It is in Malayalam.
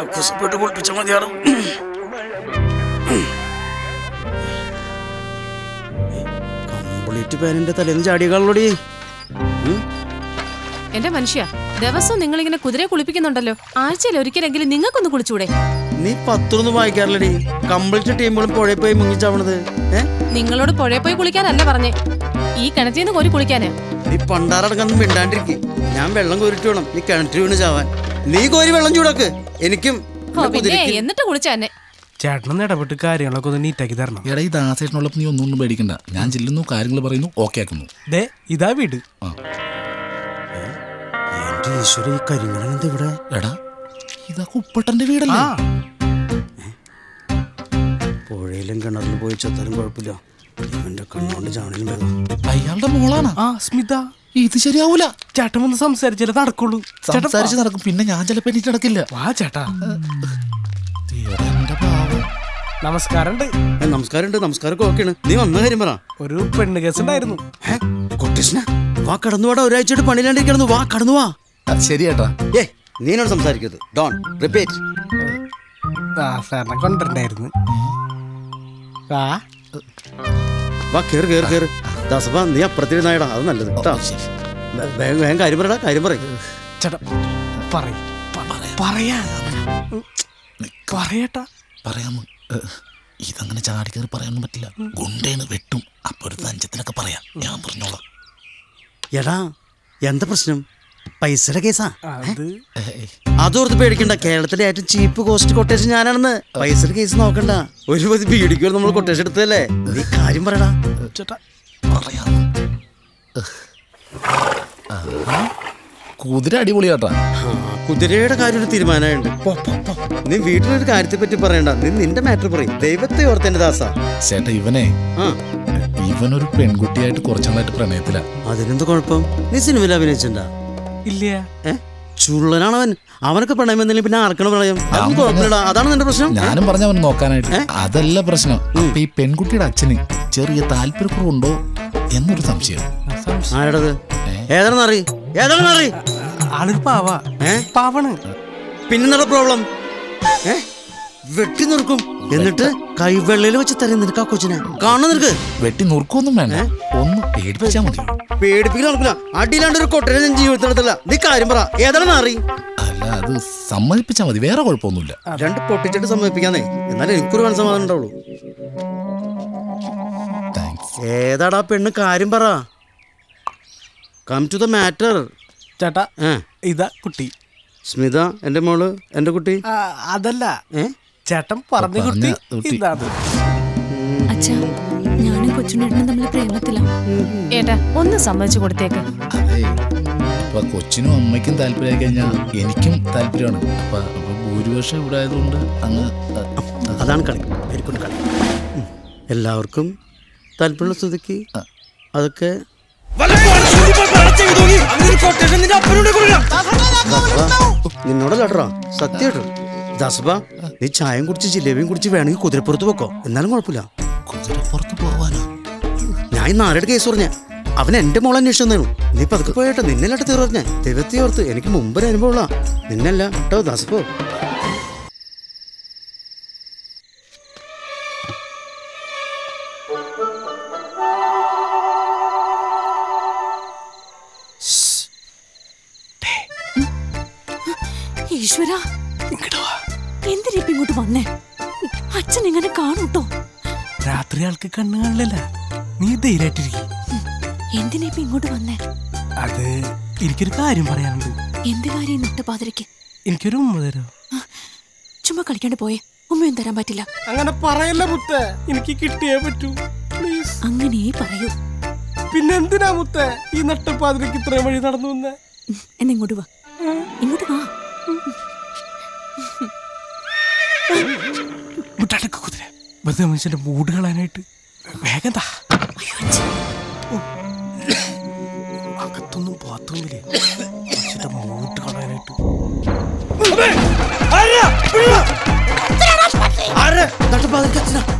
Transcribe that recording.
കസപ്പെട്ട് കുളിപ്പിച്ച മതിയാണ് കംപ്ലീറ്റ് പേരന്റെ തലേന്ന് ചാടിയകളോടി എന്റെ മനുഷ്യ ദിവസവും നിങ്ങൾ ഇങ്ങനെ കുതിരയെ കുളിപ്പിക്കുന്നുണ്ടല്ലോ ആഴ്ചയിൽ ഒരിക്കലെങ്കിലും നിങ്ങൾക്കൊന്ന് കുളിച്ചൂടെ നീ പത്രൊന്നും വായിക്കാറില്ലടി കംപ്ലീറ്റ് ടീമുകളും പുഴയിൽ പോയി മുങ്ങിച്ചാവണത് ഏ നിങ്ങളോട് പുഴയിൽ പോയി കുളിക്കാനല്ല പറഞ്ഞേ ഈ കിണറ്റിൽ നിന്ന് കോരി കുളിക്കാനാ നീ പണ്ടാറടക്കം മിണ്ടാണ്ടിരിക്കും ഞാൻ വെള്ളം കോരിട്ട് വേണം നീ കിണറ്റിൽ വീണ് ചാവാൻ നീ കോരി വെള്ളം ചൂടാക്ക് എനിക്കും ഓ, എന്റെ പിന്നെ കുതിരയ്ക്കും. എന്നിട്ട് കുളിച്ച തന്നെ ചേട്ടനൊന്ന് ഇടപെട്ട് കാര്യങ്ങളൊക്കെ ഒന്ന് നീറ്റാക്കി തരണം എടാ ഈ ദാസേട്ടനുള്ളപ്പോൾ നീ ഒന്നും ഒന്നും പേടിക്കണ്ട ഞാൻ ചെല്ലുന്നു കാര്യങ്ങൾ പറയുന്നു ഓക്കെ ആക്കുന്നു ദേ ഇതാ വീട് എന്റെ ഈശ്വര ഈ കരിങ്കലൻ എന്താ ഇവിടെ എടാ ഇതാ കുപ്പട്ടന്റെ വീടല്ലേ പുഴയിലും കിണറിലും പോയി ചത്താലും കുഴപ്പമില്ല ഇവന്റെ കണ്ണുകൊണ്ട് ചാവണിലും വേണം അയാളുടെ മോളാണ് ആ സ്മിത ഇത് ശരിയാവൂല ചേട്ടൻ വന്ന് സംസാരിച്ചാലേ നടക്കുള്ളൂ ചേട്ടൻ സംസാരിച്ച് നടക്കും പിന്നെ ഞാൻ ചിലപ്പോ എനിക്ക് നടക്കില്ല വാ ചേട്ടാ എടാ, എന്റെ പാവം. നമസ്കാരമുണ്ട് ഏ, നമസ്കാരമുണ്ട് നമസ്കാരമൊക്കെ ഓക്കെയാണ് നീ വന്ന കാര്യം പറ ഒരു പെണ്ണ് കേസ് ഉണ്ടായിരുന്നു ഏ, കൊട്ടേഷനാ വാ കടന്നു വാടാ ഒരാഴ്ചയായിട്ട് പണിയിലാണ്ടിരിക്കണു വാ കടന്നു വാ ആ, ശരി ഏട്ടാ ഏ നീ എന്നോട് സംസാരിക്കരുത് ഡോൺ റിപ്പീറ്റ് ദാസേട്ടനെ കൊണ്ടുണ്ടായിരുന്നു വാ വാ കേറ് കേറ് കേറ് ദാസപ്പ നീ അപ്പുറത്തിരുന്നായടാ അത് നല്ലത് കേട്ടാ വേഗം വേഗം കാര്യം പറയടാ കാര്യം പറയും ചേട്ടാ പറയ് പറയാ പറയട്ടാ പറയാമോ ഏ, ഇതങ്ങനെ ചാടി കയറി പറയാനൊന്നും പറ്റില്ല ഗുണ്ടേന്ന് വെട്ടും അപ്പൊ ഒരു തഞ്ചത്തിനൊക്കെ പറയാം ഞാൻ പറഞ്ഞോളാം എടാ എന്താ പ്രശ്നം പൈസയുടെ കേസാ അത് ഏ, ഏ, അതോർത്ത് പേടിക്കണ്ട കേരളത്തിലെ ഏറ്റവും ചീപ്പ് കോസ്റ്റ് കൊട്ടേഷൻ ഞാനാണെന്ന് പൈസയുടെ കേസ് നോക്കണ്ട ഒരു പതി ബീഡിക്ക് നമ്മൾ കൊട്ടേഷൻ എടുത്തതല്ലേ നീ കാര്യം പറയടാ ചേട്ടാ പറയാം ആഹാ. കുതിര അടിപൊളി കേട്ടാ ആ, കുതിരയുടെ കാര്യം ഒരു തീരുമാനമായിട്ടുണ്ട് പോ, പോ, പോ. നീ വീട്ടിലൊരു കാര്യത്തെ പറ്റി പറയണ്ട നീ നിന്റെ മാറ്റർ പറയും ദൈവത്തെ ഓർത്തെന്റെ ദാസ ചേട്ടാ ഇവനെ ആ ഇവനൊരു പെൺകുട്ടിയായിട്ട് കുറച്ചാളായിട്ട് പ്രണയത്തില അതിനെന്ത് കുഴപ്പം നീ സിനിമയിൽ അഭിനയിച്ചിട്ടുണ്ടാ ഇല്ല ഏ ചുള്ളനാണ് അവൻ അവനൊക്കെ പ്രണയം എന്തെങ്കിലും പിന്നെ ആർക്കാണ് പ്രണയം അതൊന്നും കുഴപ്പമില്ലടാ അതാണ് നിന്റെ പ്രശ്നം ഞാനും പറഞ്ഞ അവൻ നോക്കാനായിട്ട് അതല്ല പ്രശ്നം അപ്പൊ ഈ പെൺകുട്ടിയുടെ അച്ഛന് ചെറിയ താല്പര്യക്കുറവുണ്ടോ എന്നൊരു സംശയം ആരടത് ഏതാണെന്ന് അറി ഏതാണെന്ന് അറി ആളൊരു പാവാ ഏ പാവാണ് പിന്നെന്താ പ്രോബ്ലം ഏ വെട്ടി നിർക്കും എന്നിട്ട് കൈവെള്ളയിൽ വെച്ച് തരും നിനക്ക് ആ കൊച്ചിനെ കാണുന്ന നിനക്ക് വെട്ടി നുറുക്കൊന്നും വേണ്ട ഒന്ന് പേടിപ്പിച്ചാ മതി പേടിപ്പിക്കാൻ നടക്കില്ല അടിയിലാണ്ട് ഒരു കൊട്ടനെ ഞാൻ ജീവിതത്തിലെടുത്തില്ല നീ കാര്യം പറ ഏതാണെന്ന് അറി അല്ല അത് സമ്മതിപ്പിച്ചാ മതി വേറെ കുഴപ്പമൊന്നുമില്ല രണ്ട് പൊട്ടിച്ചിട്ട് സമ്മതിപ്പിക്കാന്നേ എന്നാലും എനിക്കൊരു മനസ്സമാധാനം ഉണ്ടാവുള്ളൂ താങ്ക്സ് ഏതാടാ പെണ്ണ് കാര്യം പറ കം ടു ദ മാറ്റർ ചേട്ടാ ഏ ഇതാ കുട്ടി സ്മിത എൻ്റെ മോള് എൻ്റെ കുട്ടി ആ, അതല്ല ഏ ചേട്ടൻ പറഞ്ഞ കുട്ടി പറഞ്ഞ കുട്ടി. ഇതാണ് അച്ഛാ ഞാനും കൊച്ചുണ്ണേട്ടനും തമ്മിൽ പ്രേമത്തില ഏട്ടാ ഒന്ന് സമ്മതിച്ചു കൊടുത്തേക്ക് അതെ ഇപ്പൊ കൊച്ചിനും അമ്മയ്ക്കും താല്പര്യമായി കഴിഞ്ഞാൽ എനിക്കും താല്പര്യമാണ് അപ്പൊ അപ്പൊ ഭൂരിപക്ഷം ഇവിടെ ആയതുകൊണ്ട് അങ്ങ് അ- അ- അതാണ് കളി വെരി ഗുഡ് കളി ഉം. എല്ലാവർക്കും താല്പര്യമുള്ള സ്ഥിതിക്ക് അതൊക്കെ നിന്നോടല്ലടാ സത്യമായിട്ടും ദാസപ്പ നീ ചായം കുടിച്ച് ജിലേബിയും കുടിച്ച് വേണമെങ്കിൽ കുതിരപ്പുറത്ത് വെക്കോ എന്നാലും കുഴപ്പമില്ല കുതിരപ്പുറത്ത് പോവാനോ ഞാൻ ഇന്ന് ആരുടെ കേസ് പറഞ്ഞ അവൻ എന്റെ മോളെ അന്വേഷിച്ചു തന്നു നീ പതുക്കെ പോയേട്ടോ നിന്നല്ലാട്ട് തീർ പറഞ്ഞ ദൈവത്തെ ഓർത്ത് എനിക്ക് മുമ്പൊരു അനുഭവമുള്ള നിന്നല്ല കേട്ടോ ദാസപ്പോ ഈശ്വര എന്തിനാ ഇപ്പൊ ഇങ്ങോട്ട് വന്നേ അച്ഛൻ എങ്ങനെ കാണൂട്ടോ രാത്രി ആൾക്ക് കണ്ണു കാണില്ല നീ ധൈര്യമായിട്ടിരിക്കും എന്തിനാ ഇപ്പൊ ഇങ്ങോട്ട് വന്നേ അത് എനിക്കൊരു കാര്യം പറയാനുണ്ട് എന്ത് കാര്യം നട്ടപാതിരയ്ക്ക് എനിക്കൊരു ഉമ്മ തരോ ചുമ്മാ കളിക്കാണ്ട് പോയേ ഉമ്മയും തരാൻ പറ്റില്ല അങ്ങനെ പറയല്ല മുത്തേ എനിക്ക് കിട്ടിയേ പറ്റൂ പ്ലീസ് അങ്ങനെ പറയൂ പിന്നെ എന്തിനാ മുത്തേ ഈ നട്ടപ്പാതിരക്ക് ഇത്രയും വഴി നടന്നു വന്നേ ഉം, എന്നാ ഇങ്ങോട്ട് വാ ഇങ്ങോട്ട് വാ മുട്ടാട്ടക്ക് കുതിര വെറുതെ മനുഷ്യന്റെ മൂഡ് കളയാനായിട്ട് വേഗം താ അയ്യോ, അച്ഛാ. അകത്തൊന്നും പുറത്തൊന്നുമില്ലേ മനുഷ്യന്റെ മൂഡ് കളയാനായിട്ട് ആരെ നട്ടപ്പാതിരിക്ക് അച്ഛനാ